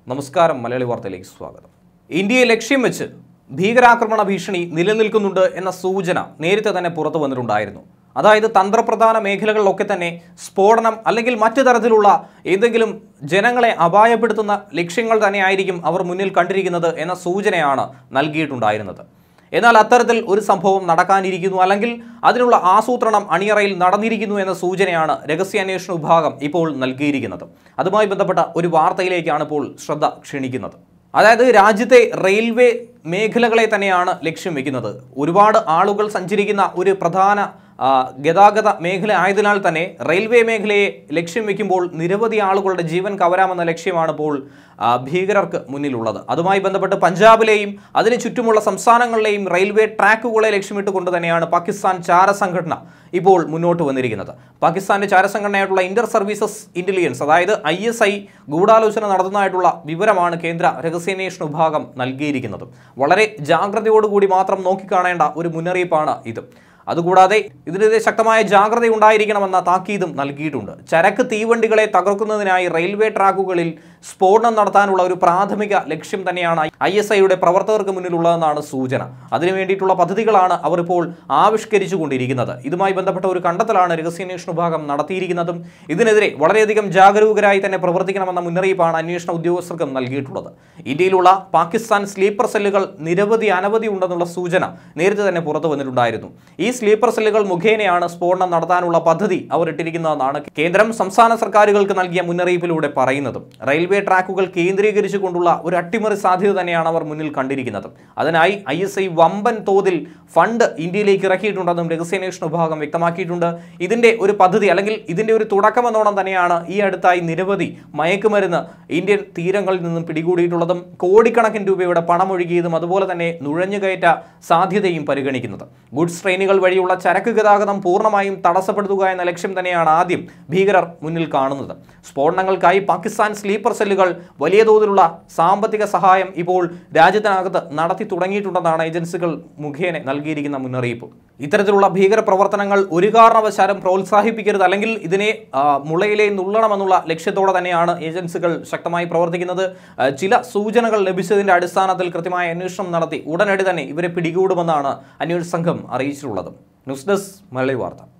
നമസ്കാരം മലയാളി വാർത്തയിലേക്ക് സ്വാഗതം ഇന്ത്യയെ ലക്ഷ്യം വെച്ച് ഭീകരാക്രമണ ഭീഷണി നിലനിൽക്കുന്നുണ്ട് എന്ന സൂചന നേരത്തെ തന്നെ പുറത്തു വന്നിട്ടുണ്ടായിരുന്നു അതായത് തന്ത്രപ്രധാന മേഖലകളിലൊക്കെ തന്നെ സ്ഫോടനം അല്ലെങ്കിൽ മറ്റു തരത്തിലുള്ള ഏതെങ്കിലും ജനങ്ങളെ അപായപ്പെടുത്തുന്ന ലക്ഷ്യങ്ങൾ തന്നെയായിരിക്കും അവർ മുന്നിൽ കണ്ടിരിക്കുന്നത് എന്ന സൂചനയാണ് നൽകിയിട്ടുണ്ടായിരുന്നത് എന്നാൽ അത്തരത്തിൽ ഒരു സംഭവം നടക്കാനിരിക്കുന്നു അല്ലെങ്കിൽ അതിനുള്ള ആസൂത്രണം അണിയറയിൽ നടന്നിരിക്കുന്നു എന്ന സൂചനയാണ് രഹസ്യാന്വേഷണ വിഭാഗം ഇപ്പോൾ നൽകിയിരിക്കുന്നത് അതുമായി ബന്ധപ്പെട്ട ഒരു വാർത്തയിലേക്കാണ് ഇപ്പോൾ ശ്രദ്ധ ക്ഷണിക്കുന്നത് അതായത് രാജ്യത്തെ റെയിൽവേ മേഖലകളെ തന്നെയാണ് ലക്ഷ്യം വെക്കുന്നത് ഒരുപാട് ആളുകൾ സഞ്ചരിക്കുന്ന ഒരു പ്രധാന ആ, ഗതാഗത മേഖല ആയതിനാൽ തന്നെ റെയിൽവേ മേഖലയെ ലക്ഷ്യം വെക്കുമ്പോൾ നിരവധി ആളുകളുടെ ജീവൻ കവരാമെന്ന ലക്ഷ്യമാണ് ഇപ്പോൾ ആ, ഭീകരർക്ക് മുന്നിലുള്ളത് അതുമായി ബന്ധപ്പെട്ട് പഞ്ചാബിലെയും അതിന് ചുറ്റുമുള്ള സംസ്ഥാനങ്ങളിലെയും റെയിൽവേ ട്രാക്കുകളെ ലക്ഷ്യമിട്ടുകൊണ്ട് തന്നെയാണ് പാകിസ്ഥാൻ ചാര സംഘടന ഇപ്പോൾ മുന്നോട്ട് വന്നിരിക്കുന്നത് പാകിസ്ഥാന്റെ ചാരസംഘടനയായിട്ടുള്ള ഇന്റർ സർവീസസ് ഇന്റലിജൻസ് അതായത് ഐ എസ് ഐ ഗൂഢാലോചന നടത്തുന്നതായിട്ടുള്ള വിവരമാണ് കേന്ദ്ര രഹസ്യാന്വേഷണ വിഭാഗം നൽകിയിരിക്കുന്നത് വളരെ ജാഗ്രതയോടുകൂടി മാത്രം നോക്കിക്കാണേണ്ട ഒരു മുന്നറിയിപ്പാണ് ഇത് അതുകൂടാതെ ഇതിനെതിരെ ശക്തമായ ജാഗ്രത ഉണ്ടായിരിക്കണമെന്ന താക്കീതും നൽകിയിട്ടുണ്ട് ചരക്ക് തീവണ്ടികളെ തകർക്കുന്നതിനായി റെയിൽവേ ട്രാക്കുകളിൽ സ്ഫോടനം നടത്താനുള്ള ഒരു പ്രാഥമിക ലക്ഷ്യം തന്നെയാണ് ഐ എസ് ഐയുടെ പ്രവർത്തകർക്ക് മുന്നിലുള്ളതെന്നാണ് സൂചന അതിനു വേണ്ടിയിട്ടുള്ള പദ്ധതികളാണ് അവർ ഇപ്പോൾ ആവിഷ്കരിച്ചു കൊണ്ടിരിക്കുന്നത് ഇതുമായി ബന്ധപ്പെട്ട ഒരു കണ്ടെത്തലാണ് രഹസ്യാന്വേഷണ വിഭാഗം നടത്തിയിരിക്കുന്നതും ഇതിനെതിരെ വളരെയധികം ജാഗരൂകരായി തന്നെ പ്രവർത്തിക്കണമെന്ന മുന്നറിയിപ്പാണ് അന്വേഷണ ഉദ്യോഗസ്ഥർക്കും നൽകിയിട്ടുള്ളത് ഇന്ത്യയിലുള്ള പാകിസ്ഥാൻ സ്ലീപ്പർ സെല്ലുകൾ നിരവധി അനവധി ഉണ്ടെന്നുള്ള സൂചന നേരത്തെ തന്നെ പുറത്തു വന്നിട്ടുണ്ടായിരുന്നു ഈ സ്ലീപ്പർ സെല്ലുകൾ മുഖേനയാണ് സ്ഫോടനം നടത്താനുള്ള പദ്ധതി അവർ ഇട്ടിരിക്കുന്നതെന്നാണ് കേന്ദ്രം സംസ്ഥാന സർക്കാരുകൾക്ക് നൽകിയ മുന്നറിയിപ്പിലൂടെ പറയുന്നതും റെയിൽവേ ട്രാക്കുകൾ കേന്ദ്രീകരിച്ചുകൊണ്ടുള്ള ഒരു അട്ടിമറി സാധ്യത തന്നെയാണ് അവർ മുന്നിൽ കണ്ടിരിക്കുന്നത് അതിനായി ഐ എസ് ഐ വമ്പൻ തോതിൽ ഫണ്ട് ഇന്ത്യയിലേക്ക് ഇറക്കിയിട്ടുണ്ടെന്നും രഹസ്യാന്വേഷണ വിഭാഗം വ്യക്തമാക്കിയിട്ടുണ്ട് ഇതിന്റെ ഒരു പദ്ധതി അല്ലെങ്കിൽ ഇതിന്റെ ഒരു തുടക്കമെന്നോണം തന്നെയാണ് ഈ അടുത്തായി നിരവധി മയക്കുമരുന്ന് ഇന്ത്യൻ തീരങ്ങളിൽ നിന്നും പിടികൂടിയിട്ടുള്ളതും കോടിക്കണക്കിന് രൂപയുടെ പണമൊഴുകിയതും അതുപോലെ തന്നെ നുഴഞ്ഞുകയറ്റ സാധ്യതയും പരിഗണിക്കുന്നത് ഗുഡ്സ് ട്രെയിനുകൾ വഴിയുള്ള ചരക്ക് ഗതാഗതം പൂർണ്ണമായും തടസ്സപ്പെടുത്തുക എന്ന ലക്ഷ്യം തന്നെയാണ് ആദ്യം ഭീകരർ മുന്നിൽ കാണുന്നത് സ്ഫോടനങ്ങൾക്കായി പാകിസ്ഥാൻ സ്ലീപ്പർ സെല്ലുകൾ വലിയ തോതിലുള്ള സാമ്പത്തിക സഹായം ഇപ്പോൾ രാജ്യത്തിനകത്ത് നടത്തി തുടങ്ങിയിട്ടുണ്ടെന്നാണ് ഏജൻസികൾ മുഖേന നൽകിയിരിക്കുന്ന മുന്നറിയിപ്പ് ഇത്തരത്തിലുള്ള ഭീകര പ്രവർത്തനങ്ങൾ ഒരു കാരണവശാലും പ്രോത്സാഹിപ്പിക്കരുത് അല്ലെങ്കിൽ ഇതിനെ ആ, മുളയിലെ നുള്ളണമെന്നുള്ള ലക്ഷ്യത്തോടെ തന്നെയാണ് ഏജൻസികൾ ശക്തമായി പ്രവർത്തിക്കുന്നത് ആ, ചില സൂചനകൾ ലഭിച്ചതിന്റെ അടിസ്ഥാനത്തിൽ കൃത്യമായ അന്വേഷണം നടത്തി ഉടനടി തന്നെ ഇവരെ പിടികൂടുമെന്നാണ് അന്വേഷണ സംഘം അറിയിച്ചിട്ടുള്ളത് ന്യൂസ് ഡെസ്ക് മലയാളി വാർത്ത